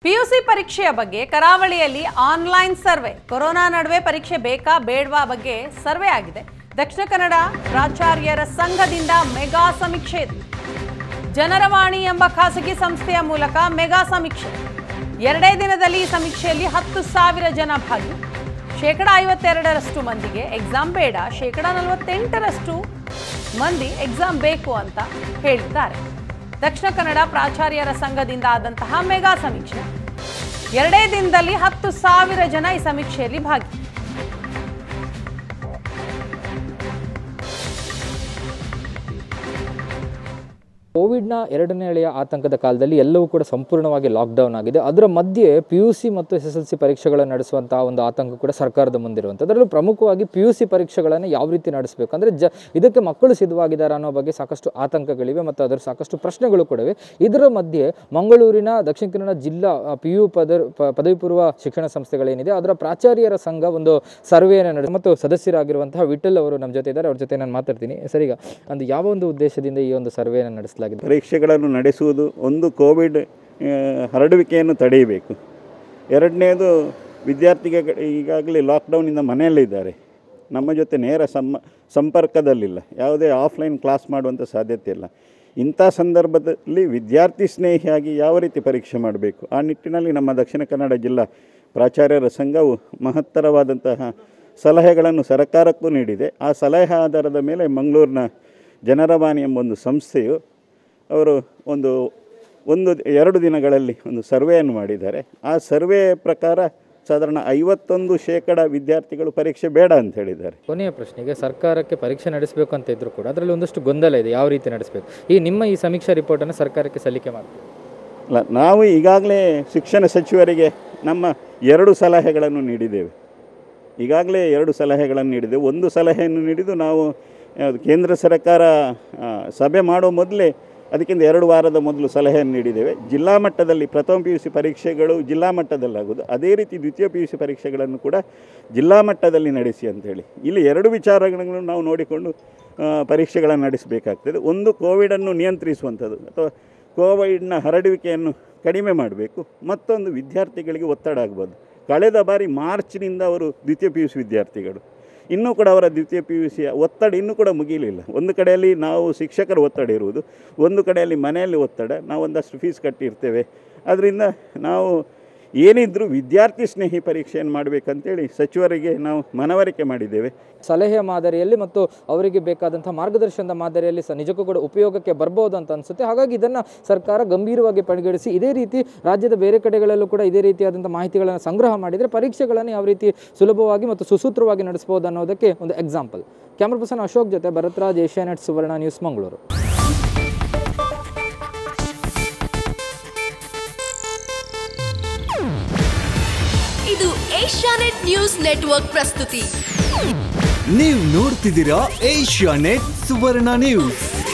PUC ಪರೀಕ್ಷೆಯ ಬಗ್ಗೆ ಕರಾವಳಿಯಲ್ಲಿ ಆನ್ಲೈನ್ ಸರ್ವೆ ಕೊರೋನಾ ನಡುವೆ ಪರೀಕ್ಷೆ ಬೇಕಾ ಬೇಡವಾ ಬಗ್ಗೆ ಸರ್ವೆ ಆಗಿದೆ ದಕ್ಷಿಣ ಕನ್ನಡ ಪ್ರಾಚಾರ್ಯರ ಸಂಘದಿಂದ ಮೆಗಾ ಸಮೀಕ್ಷೆ ಇದೆ ಜನರವಾಣಿ ಎಂಬ ಖಾಸಗಿ ಸಂಸ್ಥೆಯ ಮೂಲಕ ಮೆಗಾ ಸಮೀಕ್ಷೆ ಎರಡೇ ದಿನದಲ್ಲಿ ಈ ಸಮೀಕ್ಷೆಯಲ್ಲಿ ಹತ್ತು ಸಾವಿರ ಜನ ಭಾಗಿ ಶೇಕಡ ಐವತ್ತೆರಡರಷ್ಟು ಮಂದಿಗೆ ಎಕ್ಸಾಮ್ ಬೇಡ ಶೇಕಡ ನಲವತ್ತೆಂಟರಷ್ಟು ಮಂದಿ ಎಕ್ಸಾಮ್ ಬೇಕು ಅಂತ ಹೇಳಿದ್ದಾರೆ ದಕ್ಷಿಣ ಕನ್ನಡ ಪ್ರಾಚಾರ್ಯರ ಸಂಘದಿಂದ ಆದಂತಹ ಮೆಗಾ ಸಮೀಕ್ಷೆ ಎರಡೇ ದಿನದಲ್ಲಿ ಹತ್ತು ಸಾವಿರ ಜನ ಈ ಸಮೀಕ್ಷೆಯಲ್ಲಿ ಭಾಗಿ ಕೋವಿಡ್ನ ಎರಡನೇ ಅಲೆಯ ಆತಂಕದ ಕಾಲದಲ್ಲಿ ಎಲ್ಲವೂ ಕೂಡ ಸಂಪೂರ್ಣವಾಗಿ ಲಾಕ್ಡೌನ್ ಆಗಿದೆ ಅದರ ಮಧ್ಯೆ ಪಿ ಯು ಸಿ ಮತ್ತು ಎಸ್ ಎಸ್ ಎಲ್ ಸಿ ಪರೀಕ್ಷೆಗಳನ್ನು ನಡೆಸುವಂತಹ ಒಂದು ಆತಂಕ ಕೂಡ ಸರ್ಕಾರದ ಮುಂದಿರುವಂಥದ್ದು ಅದರಲ್ಲೂ ಪ್ರಮುಖವಾಗಿ ಪಿ ಯು ಸಿ ಪರೀಕ್ಷೆಗಳನ್ನು ಯಾವ ರೀತಿ ನಡೆಸಬೇಕು ಅಂದರೆ ಜ ಇದಕ್ಕೆ ಮಕ್ಕಳು ಸಿದ್ಧವಾಗಿದ್ದಾರೆ ಅನ್ನೋ ಬಗ್ಗೆ ಸಾಕಷ್ಟು ಆತಂಕಗಳಿವೆ ಮತ್ತು ಅದರ ಸಾಕಷ್ಟು ಪ್ರಶ್ನೆಗಳು ಕೂಡ ಇವೆ ಇದರ ಮಧ್ಯೆ ಮಂಗಳೂರಿನ ದಕ್ಷಿಣ ಕನ್ನಡ ಜಿಲ್ಲಾ ಪಿ ಯು ಪದ ಪ- ಪದವಿ ಪೂರ್ವ ಶಿಕ್ಷಣ ಸಂಸ್ಥೆಗಳೇನಿದೆ ಅದರ ಪ್ರಾಚಾರ್ಯರ ಸಂಘ ಒಂದು ಸರ್ವೆಯನ್ನು ನಡೆಸಿ ಮತ್ತು ಸದಸ್ಯರಾಗಿರುವಂತಹ ವಿಠಲ್ ಅವರು ನಮ್ಮ ಜೊತೆ ಇದ್ದಾರೆ ಅವ್ರ ಜೊತೆ ನಾನು ಮಾತಾಡ್ತೀನಿ ಸರ್ ಈಗ ಒಂದು ಯಾವ ಒಂದು ಉದ್ದೇಶದಿಂದ ಈ ಒಂದು ಸರ್ವೆಯನ್ನು ನಡೆಸಲಾಗಿದೆ ಪರೀಕ್ಷೆಗಳನ್ನು ನಡೆಸುವುದು ಒಂದು ಕೋವಿಡ್ ಆ, ಹರಡುವಿಕೆಯನ್ನು ತಡೆಯಬೇಕು ಎರಡನೇದು ವಿದ್ಯಾರ್ಥಿಗಳು ಈಗಾಗಲೇ ಲಾಕ್ಡೌನಿಂದ ಮನೆಯಲ್ಲಿದ್ದಾರೆ ನಮ್ಮ ಜೊತೆ ನೇರ ಸಮ ಸಂಪರ್ಕದಲ್ಲಿಲ್ಲ ಯಾವುದೇ ಆಫ್ಲೈನ್ ಕ್ಲಾಸ್ ಮಾಡುವಂಥ ಸಾಧ್ಯತೆ ಇಲ್ಲ ಇಂಥ ಸಂದರ್ಭದಲ್ಲಿ ವಿದ್ಯಾರ್ಥಿ ಸ್ನೇಹಿಯಾಗಿ ಯಾವ ರೀತಿ ಪರೀಕ್ಷೆ ಮಾಡಬೇಕು ಆ ನಿಟ್ಟಿನಲ್ಲಿ ನಮ್ಮ ದಕ್ಷಿಣ ಕನ್ನಡ ಜಿಲ್ಲಾ ಪ್ರಾಚಾರ್ಯರ ಸಂಘವು ಮಹತ್ತರವಾದಂತಹ ಸಲಹೆಗಳನ್ನು ಸರ್ಕಾರಕ್ಕೂ ನೀಡಿದೆ ಆ ಸಲಹೆ ಆಧಾರದ ಮೇಲೆ ಮಂಗಳೂರಿನ ಜನರವಾಣಿ ಎಂಬ ಒಂದು ಸಂಸ್ಥೆಯು ಅವರು ಒಂದು ಒಂದು ಎರಡು ದಿನಗಳಲ್ಲಿ ಒಂದು ಸರ್ವೆಯನ್ನು ಮಾಡಿದ್ದಾರೆ ಆ ಸರ್ವೆ ಪ್ರಕಾರ ಸಾಧಾರಣ ಐವತ್ತೊಂದು ಶೇಕಡ ವಿದ್ಯಾರ್ಥಿಗಳು ಪರೀಕ್ಷೆ ಬೇಡ ಅಂತ ಹೇಳಿದ್ದಾರೆ ಕೊನೆಯ ಪ್ರಶ್ನೆಗೆ ಸರ್ಕಾರಕ್ಕೆ ಪರೀಕ್ಷೆ ನಡೆಸಬೇಕು ಅಂತ ಇದ್ರು ಕೂಡ ಅದರಲ್ಲಿ ಒಂದಷ್ಟು ಗೊಂದಲ ಇದೆ ಯಾವ ರೀತಿ ನಡೆಸಬೇಕು ಈ ನಿಮ್ಮ ಈ ಸಮೀಕ್ಷಾ ರಿಪೋರ್ಟನ್ನು ಸರ್ಕಾರಕ್ಕೆ ಸಲ್ಲಿಕೆ ಮಾಡಬೇಕು ಅಲ್ಲ ನಾವು ಈಗಾಗಲೇ ಶಿಕ್ಷಣ ಸಚಿವರಿಗೆ ನಮ್ಮ ಎರಡು ಸಲಹೆಗಳನ್ನು ನೀಡಿದ್ದೇವೆ ಈಗಾಗಲೇ ಎರಡು ಸಲಹೆಗಳನ್ನು ನೀಡಿದ್ದೇವೆ ಒಂದು ಸಲಹೆಯನ್ನು ನೀಡಿದ್ದು ನಾವು ಯಾವುದು ಕೇಂದ್ರ ಸರ್ಕಾರ ಆ, ಸಭೆ ಮಾಡೋ ಮೊದಲೇ ಅದಕ್ಕಿಂತ ಎರಡು ವಾರದ ಮೊದಲು ಸಲಹೆಯನ್ನು ನೀಡಿದ್ದೇವೆ ಜಿಲ್ಲಾ ಮಟ್ಟದಲ್ಲಿ ಪ್ರಥಮ ಪಿ ಯು ಸಿ ಪರೀಕ್ಷೆಗಳು ಜಿಲ್ಲಾ ಮಟ್ಟದಲ್ಲಾಗೋದು ಅದೇ ರೀತಿ ದ್ವಿತೀಯ ಪಿ ಯು ಸಿ ಪರೀಕ್ಷೆಗಳನ್ನು ಕೂಡ ಜಿಲ್ಲಾ ಮಟ್ಟದಲ್ಲಿ ನಡೆಸಿ ಅಂತೇಳಿ ಇಲ್ಲಿ ಎರಡು ವಿಚಾರಗಳನ್ನು ನಾವು ನೋಡಿಕೊಂಡು ಆ, ಪರೀಕ್ಷೆಗಳನ್ನು ನಡೆಸಬೇಕಾಗ್ತದೆ ಒಂದು ಕೋವಿಡನ್ನು ನಿಯಂತ್ರಿಸುವಂಥದ್ದು ಅಥವಾ ಕೋವಿಡ್ನ ಹರಡುವಿಕೆಯನ್ನು ಕಡಿಮೆ ಮಾಡಬೇಕು ಮತ್ತೊಂದು ವಿದ್ಯಾರ್ಥಿಗಳಿಗೆ ಒತ್ತಡ ಆಗ್ಬೋದು ಕಳೆದ ಬಾರಿ ಮಾರ್ಚ್ನಿಂದ ಅವರು ದ್ವಿತೀಯ ಪಿ ಯು ಸಿ ವಿದ್ಯಾರ್ಥಿಗಳು ಇನ್ನೂ ಕೂಡ ಅವರ ದ್ವಿತೀಯ ಪಿ ಯು ಸಿಯ ಒತ್ತಡ ಇನ್ನೂ ಕೂಡ ಮುಗಿಲಿಲ್ಲ ಒಂದು ಕಡೆಯಲ್ಲಿ ನಾವು ಶಿಕ್ಷಕರ ಒತ್ತಡ ಇರುವುದು ಒಂದು ಕಡೆಯಲ್ಲಿ ಮನೆಯಲ್ಲಿ ಒತ್ತಡ ನಾವು ಒಂದಷ್ಟು ಫೀಸ್ ಕಟ್ಟಿರ್ತೇವೆ ಅದರಿಂದ ನಾವು ಏನಿದ್ರೂ ವಿದ್ಯಾರ್ಥಿ ಸ್ನೇಹಿ ಪರೀಕ್ಷೆಯನ್ನು ಮಾಡಬೇಕಂತೇಳಿ ಸಚಿವರಿಗೆ ನಾವು ಮನವರಿಕೆ ಮಾಡಿದ್ದೇವೆ ಸಲಹೆಯ ಮಾದರಿಯಲ್ಲಿ ಮತ್ತು ಅವರಿಗೆ ಬೇಕಾದಂಥ ಮಾರ್ಗದರ್ಶನದ ಮಾದರಿಯಲ್ಲಿ ಸಹ ನಿಜಕ್ಕೂ ಕೂಡ ಉಪಯೋಗಕ್ಕೆ ಬರ್ಬೋದು ಅಂತ ಅನಿಸುತ್ತೆ ಹಾಗಾಗಿ ಇದನ್ನು ಸರ್ಕಾರ ಗಂಭೀರವಾಗಿ ಪರಿಗಣಿಸಿ ಇದೇ ರೀತಿ ರಾಜ್ಯದ ಬೇರೆ ಕಡೆಗಳಲ್ಲೂ ಕೂಡ ಇದೇ ರೀತಿಯಾದಂಥ ಮಾಹಿತಿಗಳನ್ನು ಸಂಗ್ರಹ ಮಾಡಿದರೆ ಪರೀಕ್ಷೆಗಳನ್ನು ಯಾವ ರೀತಿ ಸುಲಭವಾಗಿ ಮತ್ತು ಸುಸೂತ್ರವಾಗಿ ನಡೆಸ್ಬೋದು ಅನ್ನೋದಕ್ಕೆ ಒಂದು ಎಕ್ಸಾಂಪಲ್ ಕ್ಯಾಮ್ರಾ ಪರ್ಸನ್ ಅಶೋಕ್ ಜೊತೆ ಭರತ್ರಾಜ್ ಏಷ್ಯಾನೆಟ್ ಸುವರ್ಣ ನ್ಯೂಸ್ ಮಂಗಳೂರು ಇದು ಏಷ್ಯಾನೆಟ್ ನ್ಯೂಸ್ ನೆಟ್ವರ್ಕ್ ಪ್ರಸ್ತುತಿ ನೀವು ನೋಡ್ತಿದ್ದೀರಾ ಏಷ್ಯಾ ನೆಟ್ ಸುವರ್ಣ ನ್ಯೂಸ್